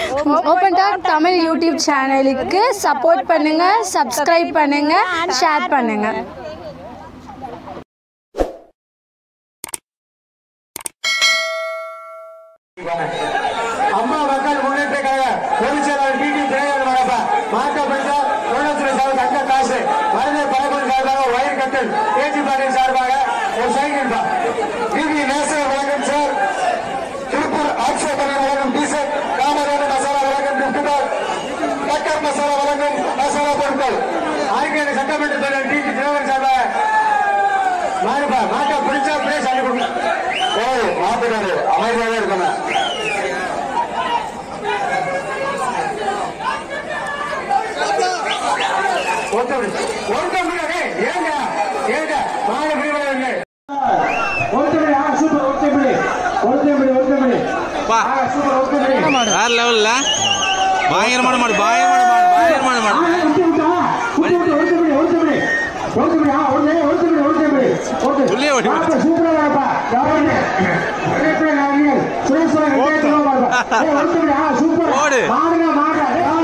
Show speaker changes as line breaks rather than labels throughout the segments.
Open talk Tamil YouTube சேனலுக்கு support பண்ணுங்க subscribe பண்ணுங்க ஷேர் பண்ணுங்க
அம்மா மக்கள் முன்னேற்ற கழக பொதுச் செயலாளர் டிடி திரையரங்கு வழப்ப மாற்றப்பட்ட தொழில்துறை சார்பாக தங்க காசு மருந்து பழக்கம் சார்பாக ஒயர் கட்டல் ஏஜி பாட்டில் சார்பாக ஒரு சைக்கிள் பா டிவி நேசர் வழங்கும் சார் திருப்பூர் ஆட்சியர் தலைவர் வழங்கும் டீசல் காமராஜர் மசாலா வழங்கும் பிஸ்கட் டக்கர் மசாலா வழங்கும் மசாலா பொருட்கள் ஆர்கேடி சட்டமன்ற தலைவர் டிடி திரையரங்கு சார்பாக மாறுப்பா மாட்டை பிடிச்சா பிளேஸ் அனுப்பி கொடுங்க ஓ மாட்டுக்காரு அமைதியாவே இருக்கணும் ஒருத்தர் ஒருத்தர் முடியாது ஏங்க ஏங்க மாலை பிரிவாங்க ஒருத்தர் ஆ சூப்பர் ஒருத்தர் பிடி ஒருத்தர் பிடி ஒருத்தர் பிடி
பா.
ஆ சூப்பர் ஒருத்தர் பிடி
வேற லெவல்ல பயங்கரமான மாடு பயங்கரமான மாடு பயங்கரமான
ஆ
மாடு
விட்டு விட்டா விட்டு விட்டு ஒருத்தர் பிடி ஒருத்தர் பிடி ஒருத்தர் பிடி ஆ ஒருத்தர் ஒருத்தர் பிடி ஒருத்தர் பிடி ஒருத்தர்
உள்ளே ஓடி
மாப்பிள சூப்பரா வரப்பா கவர்ன ஒரே நாரியல் சுரேஸ்வர வெங்கடேஸ்வர வரப்பா ஏய் ஒருத்தர் பிடி ஆ சூப்பர்
ஓடு.
மாடுங்க மாடு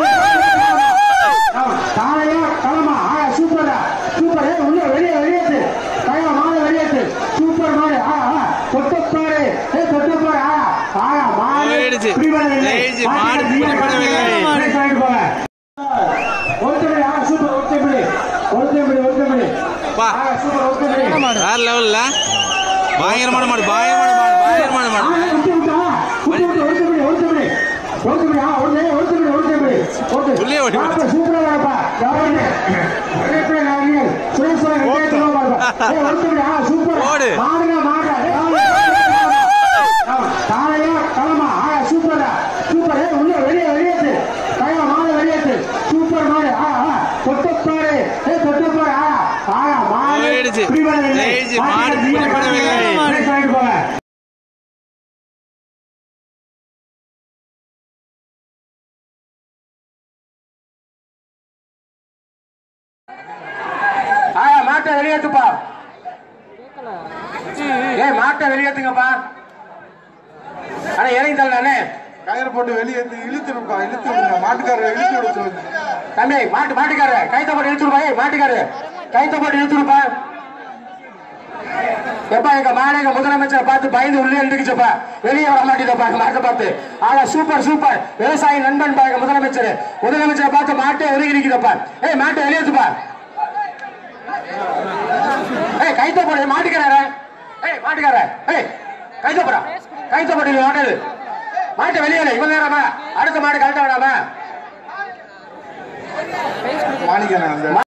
காலையா களமா ஆ சூப்பரா சூப்பர் ஏய் உள்ள வெளியே வெளியேத்து கையா மாடு வெளியேத்து சூப்பர் மாடு ஆ ஆ தொட்டப்பாரு ஏய் தொட்டப்பாரு ஆ ஆ மாடு
போயிடுச்சு.
பிடிபடவில்லை.
ஜெயிச்சு,
மாடு
மாடு
பிடிபடவில்லை.
பிடிபடவில்லை.
மாடு வாங்கிட்டு போங்க. ஒருத்தர் ஆ சூப்பர் ஒருத்தர் பிடி ஒருத்தர் பிடி ஒருத்தர் பிடி
பா.
ஆ சூப்பர் ஒருத்தர் பிடி
வேற லெவல்ல பயங்கரமான மாடு பயங்கரமான மாடு பயங்கரமான
ஆ,
மாடு
விட்டு விட்டா. விட்டு விட்டு, ஒருத்தர் பிடி, ஒருத்தர் பிடி. ஒருத்தர் பிடி, ஆ, ஒருத்தர், ஒருத்தர் பிடி, ஒருத்தர் பிடி. ஒருத்தர்.
உள்ளே ஓடி
மாப்பிள சூப்பரா வரப்பா. கவர்ன. ஒரே நாரியல் சுரேஸ்வர வெங்கடேஸ்வர வரப்பா. ஏய், ஒருத்தர் பிடி, ஆ, சூப்பர்.
ஓடு.
மாடுங்க, மாடு. ஆ, காளையா, களமா. ஆ, சூப்பரா. சூப்பர். ஏய், உள்ள வெளியே, வெளியேத்து. கையா, மாடு வெளியேத்து. சூப்பர் மாடு. ஆ, ஆ, தொட்டப்பாரு. ஏய், தொட்டப்பாரு. ஆ, ஆ, மாடு
போயிடுச்சு.
பிடிபடவில்லை.
ஜெயிச்சு, மாடு
மாடு
பிடிபடவில்லை.
வாங்கிட்டு போங்க. ஆ மாட்டை வெளியேத்துப்பா ஏய் மாட்டை வெளியேத்துங்கப்பா அண்ணா இறங்கி தரலானே
கயிறு போட்டு வெளியே இழுத்துருப்பா இழுத்து விடுங்க மாட்டுக்காரரை இழுத்து விட சொல்லுங்க
தம்பி மாட்டு மாட்டுக்காரு கைத்த போட்டு இழுத்துருப்பா ஏய் மாட்டுக்காரு கைத்த போட்டு இழுத்துருப்பா எப்பா எங்க மாடு எங்க முதலமைச்சரை பார்த்து பயந்து உள்ளே இருந்துக்குச்சுப்பா வெளியே வர மாட்டேதப்பா எங்க மாட்டை பார்த்து ஆனா சூப்பர் சூப்பர் விவசாயி நண்பன் பா எங்க முதலமைச்சர் முதலமைச்சரை பார்த்து மாட்டை ஒதுங்கி நிக்குதப்பா ஏய் மாட்டை வெளியேத்துப்பா ஏய் கைத்த போடு மாட்டுக்கார ஏய் மாட்டுக்கார ஏய் கைத்த போடா கைத்த போட்டு மாட்டது மாட்டை வெளியே இவ்வளவு நேரமா அடுத்த மாடு கழட்ட வேணாமா
மாணிக்கண்ணன் அந்த